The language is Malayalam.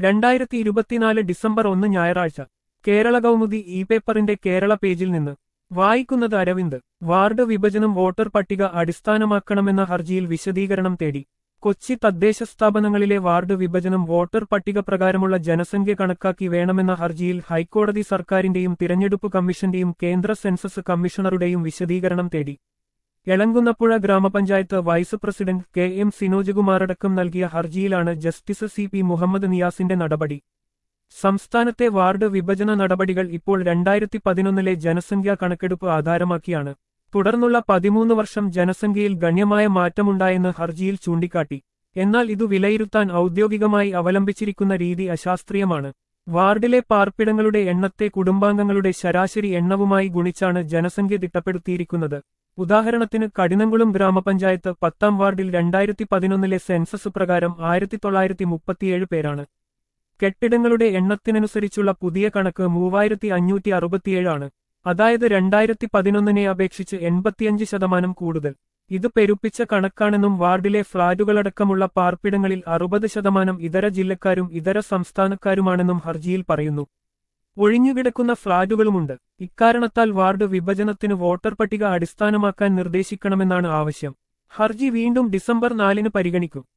രണ്ടായിരത്തി ഇരുപത്തിനാല് ഡിസംബർ ഒന്ന് ഞായറാഴ്ച കേരള കൗമുദി ഇ പേപ്പറിന്റെ കേരള പേജിൽ നിന്ന് വായിക്കുന്നത് അരവിന്ദ് വാർഡ് വിഭജനം വോട്ടർ പട്ടിക അടിസ്ഥാനമാക്കണമെന്ന ഹർജിയിൽ വിശദീകരണം തേടി കൊച്ചി തദ്ദേശ സ്ഥാപനങ്ങളിലെ വാർഡ് വിഭജനം വോട്ടർ പട്ടിക പ്രകാരമുള്ള ജനസംഖ്യ കണക്കാക്കി വേണമെന്ന ഹർജിയിൽ ഹൈക്കോടതി സർക്കാരിന്റെയും തിരഞ്ഞെടുപ്പ് കമ്മീഷന്റെയും കേന്ദ്ര സെൻസസ് കമ്മീഷണറുടെയും വിശദീകരണം തേടി Elankunnapuzha grama panchayat vice president K M സിനോജ്കുമാറടക്കം നൽകിയ ഹർജിയിലാണ് ജസ്റ്റിസ് സി പി മുഹമ്മദ് നിയാസിന്റെ നടപടി സംസ്ഥാനത്തെ വാർഡ് വിഭജന നടപടികൾ ഇപ്പോൾ രണ്ടായിരത്തി പതിനൊന്നിലെ ജനസംഖ്യാ കണക്കെടുപ്പ് ആധാരമാക്കിയാണ് തുടർന്നുള്ള പതിമൂന്ന് വർഷം ജനസംഖ്യയിൽ ഗണ്യമായ മാറ്റമുണ്ടായെന്ന് ഹർജിയിൽ ചൂണ്ടിക്കാട്ടി എന്നാൽ ഇതു വിലയിരുത്താൻ ഔദ്യോഗികമായി അവലംബിച്ചിരിക്കുന്ന രീതി അശാസ്ത്രീയമാണ് വാർഡിലെ പാർപ്പിടങ്ങളുടെ എണ്ണത്തെ കുടുംബാംഗങ്ങളുടെ ശരാശരി എണ്ണവുമായി ഗുണിച്ചാണ് ജനസംഖ്യ തിട്ടപ്പെടുത്തിയിരിക്കുന്നത് ഉദാഹരണത്തിന് കടിനംകുളം ഗ്രാമപഞ്ചായത്ത് പത്താം വാർഡിൽ രണ്ടായിരത്തി പതിനൊന്നിലെ സെൻസസ് പ്രകാരം ആയിരത്തി തൊള്ളായിരത്തി മുപ്പത്തിയേഴ് പേരാണ് കെട്ടിടങ്ങളുടെ എണ്ണത്തിനനുസരിച്ചുള്ള പുതിയ കണക്ക് മൂവായിരത്തി അഞ്ഞൂറ്റി അറുപത്തിയേഴാണ് അതായത് രണ്ടായിരത്തി പതിനൊന്നിനെ അപേക്ഷിച്ച് എൺപത്തിയഞ്ച് ശതമാനം കൂടുതൽ ഇത് പെരുപ്പിച്ച കണക്കാണെന്നും വാർഡിലെ ഫ്ളാറ്റുകളടക്കമുള്ള പാർപ്പിടങ്ങളിൽ അറുപത് ശതമാനം ഇതര ജില്ലക്കാരും ഇതര സംസ്ഥാനക്കാരുമാണെന്നും ഹർജിയിൽ പറയുന്നു ഒഴിഞ്ഞുകിടക്കുന്ന ഫ്ളാറ്റുകളുമുണ്ട് ഇക്കാരണത്താൽ വാർഡ് വിഭജനത്തിന് വോട്ടർ പട്ടിക അടിസ്ഥാനമാക്കാൻ നിർദ്ദേശിക്കണമെന്നാണ് ആവശ്യം ഹർജി വീണ്ടും ഡിസംബർ നാലിന് പരിഗണിക്കും